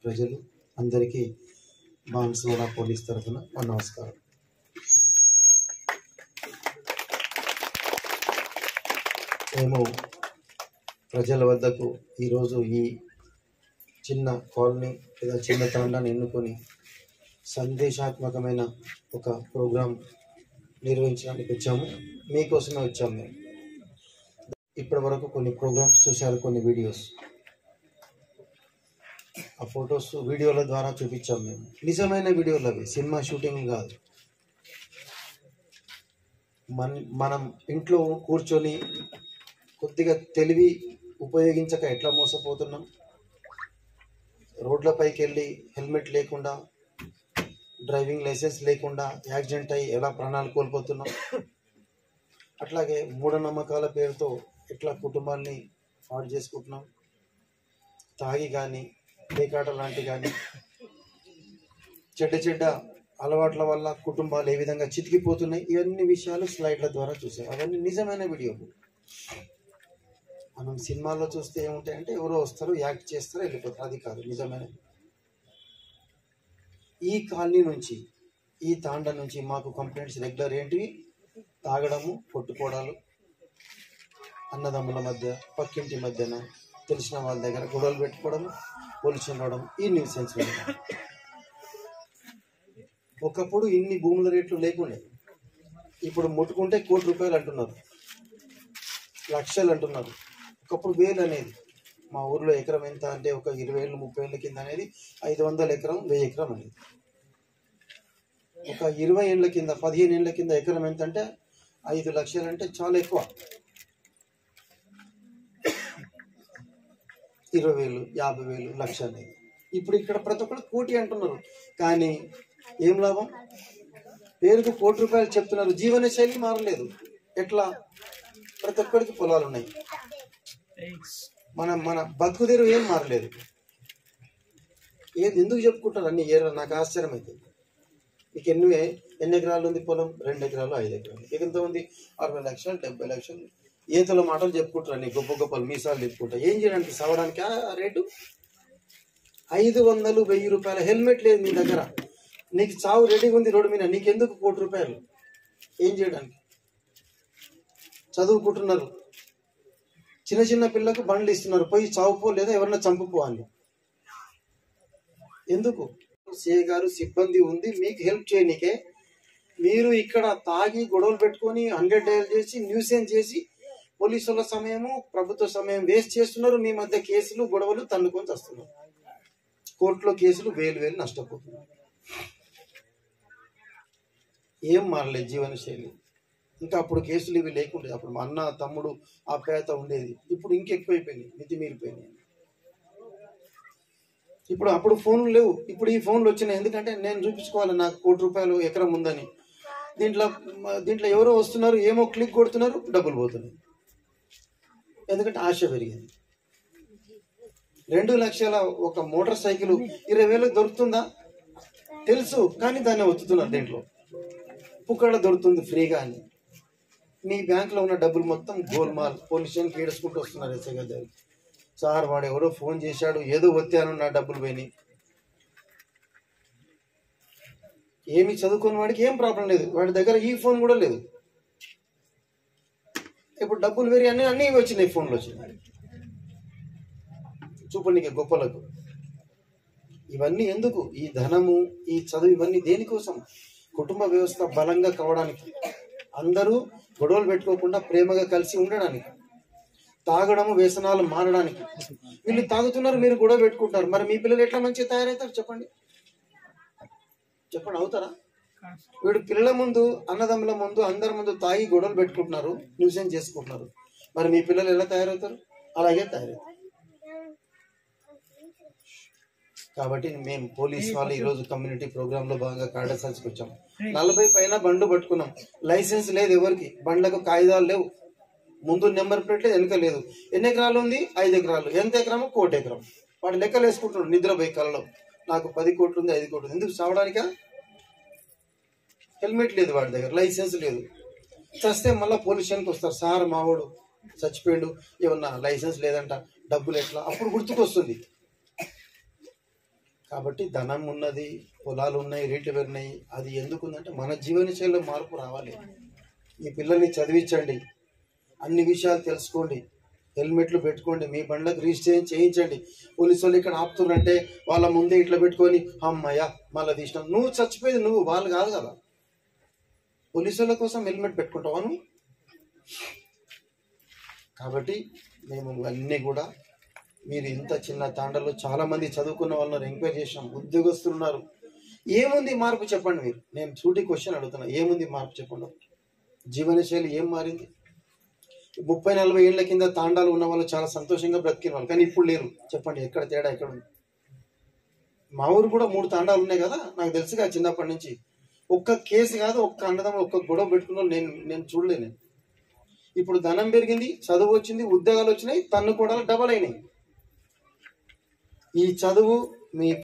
ప్రజలు అందరికీ బాన్స్వాడ పోలీస్ తరఫున మా నమస్కారం మేము ప్రజల వద్దకు ఈరోజు ఈ చిన్న కాలనీ లేదా చిన్న తాండాన్ని ఎన్నుకొని సందేశాత్మకమైన ఒక ప్రోగ్రాం నిర్వహించడానికి వచ్చాము మీకోసమే వచ్చాము మేము ఇప్పటి వరకు కొన్ని ప్రోగ్రామ్స్ చూశారు కొన్ని వీడియోస్ ఆ ఫొటోస్ వీడియోల ద్వారా చూపించాం మేము నిజమైన వీడియోలు అవి సినిమా షూటింగ్ కాదు మన మనం ఇంట్లో కూర్చొని కొద్దిగా తెలివి ఉపయోగించక ఎట్లా మోసపోతున్నాం రోడ్లపైకి వెళ్ళి హెల్మెట్ లేకుండా డ్రైవింగ్ లైసెన్స్ లేకుండా యాక్సిడెంట్ అయ్యి ఎలా ప్రాణాలు కోల్పోతున్నాం అట్లాగే మూఢనమ్మకాల పేరుతో ఎట్లా కుటుంబాన్ని పాడు చేసుకుంటున్నాం తాగి కానీ పేకాట లాంటి కానీ చెడ్డ చెడ్డ అలవాట్ల వల్ల కుటుంబాలు ఏ విధంగా చితికిపోతున్నాయి ఇవన్నీ విషయాలు స్లైడ్ల ద్వారా చూసాం అవన్నీ నిజమైన వీడియోలు మనం సినిమాల్లో చూస్తే ఏముంటాయంటే ఎవరో వస్తారు యాక్ట్ చేస్తారు వెళ్ళిపోతారు అది కాదు నిజమైన ఈ కాలనీ నుంచి ఈ తాండ నుంచి మాకు కంప్లైంట్స్ రెగ్యులర్ ఏంటివి తాగడము కొట్టుకోవడాలు అన్నదమ్ముల మధ్య పక్కింటి మధ్యన తెలిసిన వాళ్ళ దగ్గర గొడవలు పెట్టుకోవడం పొల్యూషన్ రావడం ఈ న్యూసెన్స్ ఒకప్పుడు ఇన్ని భూముల రేట్లు లేకుండే ఇప్పుడు ముట్టుకుంటే కోటి రూపాయలు అంటున్నారు లక్షలు అంటున్నారు ఒకప్పుడు వేలు అనేది మా ఊర్లో ఎకరం ఎంత అంటే ఒక ఇరవై ఏళ్ళు ముప్పై ఏళ్ళ కింద అనేది ఐదు వందల ఎకరం వెయ్యి ఎకరం అనేది ఒక ఇరవై ఏళ్ళ కింద పదిహేను ఏళ్ళ కింద ఎకరం ఎంత అంటే ఐదు లక్షలు అంటే చాలా ఎక్కువ ఇరవై వేలు యాభై వేలు లక్ష అనేది ఇప్పుడు ఇక్కడ ప్రతి ఒక్కరు కోటి అంటున్నారు కానీ ఏం లాభం పేరుకు కోటి రూపాయలు చెప్తున్నారు జీవన శైలి మారలేదు ఎట్లా ప్రతి ఒక్కరికి పొలాలు ఉన్నాయి మన మన బతుకుదేరు ఏం మారలేదు ఏది ఎందుకు చెప్పుకుంటారు అన్ని ఏరా నాకు ఆశ్చర్యం అయితే మీకు ఎన్ని ఎన్ని ఎకరాలు ఉంది పొలం రెండు ఎకరాలు ఐదు ఎకరాలు ఎంత ఉంది అరవై లక్షలు డెబ్బై లక్షలు ఈతల మాటలు చెప్పుకుంటారు అన్ని గొప్ప గొప్పలు మీసాలు చెప్పుకుంటారు ఏం చేయడానికి సవడానికి ఆ రేటు ఐదు వందలు వెయ్యి రూపాయల హెల్మెట్ లేదు మీ దగ్గర నీకు చావు రెడీగా ఉంది రోడ్డు మీద నీకెందుకు కోటి రూపాయలు ఏం చేయడానికి చదువుకుంటున్నారు చిన్న చిన్న పిల్లకు బండ్లు ఇస్తున్నారు పోయి చావుపో లేదా ఎవరన్నా చంపుపో అని ఎందుకు సిఏ గారు సిబ్బంది ఉంది మీకు హెల్ప్ చేయనీకే మీరు ఇక్కడ తాగి గొడవలు పెట్టుకొని హండ్రెడ్ డయల్ చేసి న్యూసెన్స్ చేసి పోలీసుల సమయము ప్రభుత్వ సమయం వేస్ట్ చేస్తున్నారు మీ మధ్య కేసులు గొడవలు తన్నుకొని వస్తున్నారు కోర్టులో కేసులు వేలు వేలు నష్టపోతున్నారు ఏం మారలేదు జీవన శైలి ఇంకా అప్పుడు కేసులు ఇవి లేకుండే అప్పుడు మా అన్న తమ్ముడు ఆప్యాయత ఉండేది ఇప్పుడు ఇంకెక్కువైపోయినాయి మితిమీరిపోయినాయి ఇప్పుడు అప్పుడు ఫోన్లు లేవు ఇప్పుడు ఈ ఫోన్లు వచ్చినాయి ఎందుకంటే నేను చూపించుకోవాలి నాకు కోటి రూపాయలు ఎకరం ఉందని దీంట్లో దీంట్లో ఎవరో వస్తున్నారు ఏమో క్లిక్ కొడుతున్నారు డబ్బులు పోతున్నాయి ఎందుకంటే ఆశ పెరిగింది రెండు లక్షల ఒక మోటార్ సైకిల్ ఇరవై వేలకు దొరుకుతుందా తెలుసు కానీ దాన్ని ఒత్తుతున్నారు దీంట్లో పుక్కడ దొరుకుతుంది ఫ్రీగా అని మీ బ్యాంకులో ఉన్న డబ్బులు మొత్తం గోల్మాల్ పోలీస్ స్టేషన్కి ఏడుచుకుంటూ వస్తున్నారు ఎస్ఐ గారి దగ్గరికి. సార్ వాడు ఎవరో ఫోన్ చేశాడు ఏదో వచ్చాను నా డబ్బులు పోయినాయి ఏమి చదువుకున్న వాడికి ఏం ప్రాబ్లం లేదు వాడి దగ్గర ఈ ఫోన్ కూడా లేదు ఇప్పుడు డబ్బులు వేరే అన్ని అన్నీ వచ్చినాయి ఫోన్లు వచ్చినాయి చూపండి గొప్పలకు ఇవన్నీ ఎందుకు ఈ ధనము ఈ చదువు ఇవన్నీ దేనికోసం కుటుంబ వ్యవస్థ బలంగా కావడానికి అందరూ గొడవలు పెట్టుకోకుండా ప్రేమగా కలిసి ఉండడానికి తాగడము వ్యసనాలు మారడానికి వీళ్ళు తాగుతున్నారు మీరు గొడవ పెట్టుకుంటారు మరి మీ పిల్లలు ఎట్లా మంచిగా తయారవుతారు చెప్పండి చెప్పండి అవుతారా వీడు పిల్లల ముందు అన్నదమ్ముల ముందు అందరి ముందు తాగి గొడవలు పెట్టుకుంటున్నారు న్యూసెన్స్ చేసుకుంటున్నారు మరి మీ పిల్లలు ఎలా తయారవుతారు అలాగే తయారవుతారు కాబట్టి మేము పోలీస్ వాళ్ళు ఈ రోజు కమ్యూనిటీ ప్రోగ్రామ్ లో భాగంగా కాడసాల్సికి వచ్చాం నలభై పైన బండ్లు పట్టుకున్నాం లైసెన్స్ లేదు ఎవరికి బండ్లకు కాగితాలు లేవు ముందు నెంబర్ ప్లేట్ లేదు వెనక లేదు ఎన్ని ఎకరాలు ఉంది ఐదు ఎకరాలు ఎంత ఎకరము కోటి ఎకరం వాడు లెక్కలు వేసుకుంటున్నాడు నిద్రపోయి కలలో నాకు పది కోట్లు ఉంది ఐదు కోట్లు ఉంది. ఎందుకు చావడానికా హెల్మెట్ లేదు వాడి దగ్గర లైసెన్స్ లేదు చస్తే మళ్ళీ పోలీస్ స్టేషన్కి వస్తారు సార్ మావాడు చచ్చిపోయాడు ఏమన్నా లైసెన్స్ లేదంట డబ్బులు ఎట్లా అప్పుడు గుర్తుకొస్తుంది కాబట్టి ధనం ఉన్నది పొలాలు ఉన్నాయి రేట్లు పెరిగినాయి అది ఎందుకుందంటే మన జీవనశైలిలో మార్పు రావాలి ఈ పిల్లల్ని చదివించండి అన్ని విషయాలు తెలుసుకోండి హెల్మెట్లు పెట్టుకోండి మీ బండ్లకు రిజిస్ట్రేషన్ చేయించండి పోలీసు వాళ్ళు ఇక్కడ ఆపుతున్నారంటే వాళ్ళ ముందే ఇట్లా పెట్టుకొని అమ్మయ్య మళ్ళీ తీసినాం నువ్వు చచ్చిపోయేది నువ్వు వాళ్ళు కాదు కదా పోలీసు వాళ్ళ కోసం హెల్మెట్ పెట్టుకుంటావా నువ్వు కాబట్టి మేము అన్నీ కూడా మీరు ఇంత చిన్న తాండలో చాలా మంది చదువుకున్న వాళ్ళని ఎంక్వైరీ చేసాం ఉద్యోగస్తులు ఉన్నారు ఏముంది మార్పు చెప్పండి మీరు నేను సూటి క్వశ్చన్ అడుగుతున్నా ఏముంది మార్పు చెప్పండి జీవనశైలి ఏం మారింది ముప్పై నలభై ఏళ్ల కింద తాండాలు ఉన్న వాళ్ళు చాలా సంతోషంగా బ్రతికిన వాళ్ళు కానీ ఇప్పుడు లేరు చెప్పండి ఎక్కడ తేడా ఎక్కడ ఉంది మా ఊరు కూడా మూడు తాండాలు ఉన్నాయి కదా నాకు తెలుసుగా చిన్నప్పటి నుంచి ఒక్క కేసు కాదు ఒక్క అన్నదమ్మ ఒక్క గొడవ పెట్టుకున్న వాళ్ళు నేను నేను చూడలేను నేను. ఇప్పుడు ధనం పెరిగింది చదువు వచ్చింది ఉద్యోగాలు వచ్చినాయి తన్ను కూడా డబల్ అయినాయి ఈ చదువు మీ